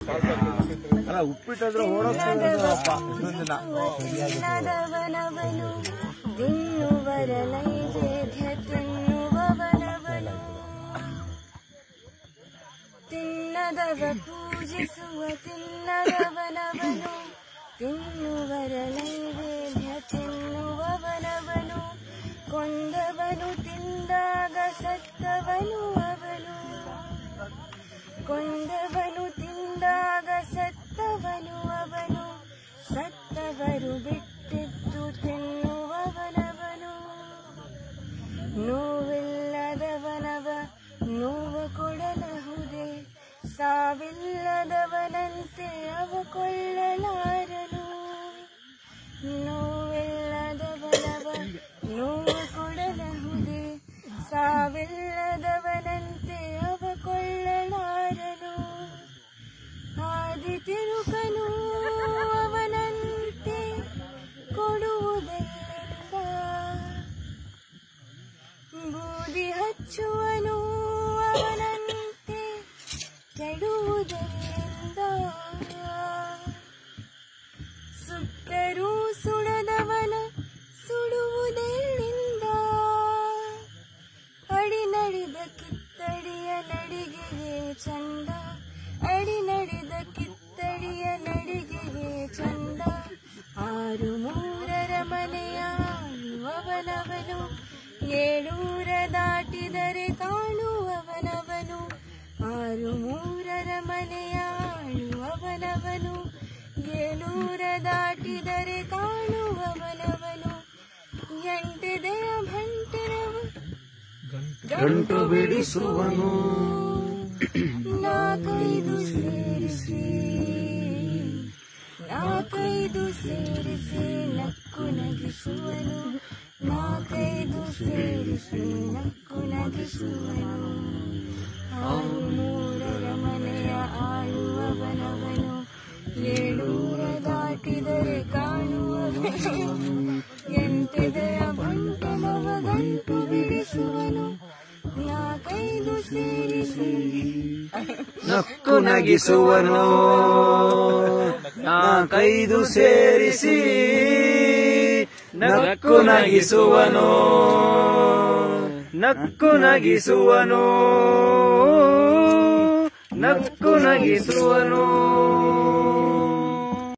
ಅಲ್ಲ ಉಪ್ಪಿಟ್ಟಾದ್ರೆ ಓಡೋಗ್ತದಪ್ಪ ಇನ್ನೊಂದು ದಿನ ತಿನ್ನದವನವನು ತಿನ್ನುವರ ನೈವೇದ್ಯ ತಿನ್ನುವವನವನು ತಿನ್ನದವ ಪೂಜಿಸುವ ತಿನ್ನದವನವನು ತಿನ್ನುವರ ನೈವೇದ್ಯ ತಿನ್ನುವವನವನು ಕೊಂದವನು ತಿಂದಾಗ ಸತ್ತವನು ಅವನು ಕೊಂದವನು ತಿಂದಾಗ ಸತ್ತವನು ಅವನು ಸತ್ತವರು ಬಿಟ್ಟಿದ್ದು ತಿನ್ನುವವನವನು ನೋವಿಲ್ಲದವನವ ನೋವು ಕೊಡಲಹುದೇ ಸಾವಿಲ್ಲದವನಂತೆ ಅವ ಕೊಳ್ಳಲಾರನು ನೋವಿಲ್ಲದವನವ ನೋವು ಕೊಡಲಹುದೇ ಸಾವಿಲ್ಲದವನಂತೆ ಅವ ಕೊಳ್ಳಲಾರನು ಆದಿ ತಿರುಕನು ಅವನಂತೆ ಕೊಡುವುದೆಲ್ಲಿಂದ ಬೂದಿ ಹಚ್ಚುವನು ಅವನಂತೆ ಕೆಡುವುದೆಲ್ಲಿಂದ ಸುಟ್ಟರೂ ಸುಡದವನ ಸುಡುವುದೆಲ್ಲಿಂದ ಅಡಿ ನಡೆದ ಕಿತ್ತಡಿಯ ನಡಿಗೆಗೆ ಚಂದ ಅಡಿ ನಡೆದ ಕಿತ್ತಡಿಯ ನಡಿಗೆಗೆ ಚಂದ ಆರು ಮೂರರ ಮನೆಯ ಅವನವನು ಏಳೂರ ದಾಟಿದರೆ ಕಾಣುವವನವನು ಆರು ಮೂರರ ಮನೆಯ ಅವನವನು ಏಳೂರ ದಾಟಿದರೆ ಕಾಣುವವನವನು ಎಂಟಿದೆಯ ಭಂಟನವು ಗಂಟು ಬಿಡಿಸುವನು ನಾಲ್ಕೈದು ಸೇರಿಸಿ ನಾಲ್ಕೈದು ಸೇರಿಸಿ ನಕ್ಕು ನಗಿಸುವನು ನಾಲ್ಕೈದು ಸೇರಿಸಿ ನಕ್ಕು ನಗಿಸುವನು ಆರು ಮೂರರ ಮನೆಯ ಆಳುವವನವನು ಏಳೂರ ದಾಟಿದರೆ ಕಾಣುವವನು ಎಂಟಿದೆಯ ಬಂಟನವ ಗಂಟು ಬಿಡಿಸುವನು ನಾಲ್ಕೈದು ಸೇರಿಸಿ ನಕ್ಕು ನಗಿಸುವನು ನಾಲ್ಕೈದು ಸೇರಿಸಿ ನಕ್ಕು ನಗಿಸುವನು ನಕ್ಕು ನಗಿಸುವನು ನಕ್ಕು ನಗಿಸುವನು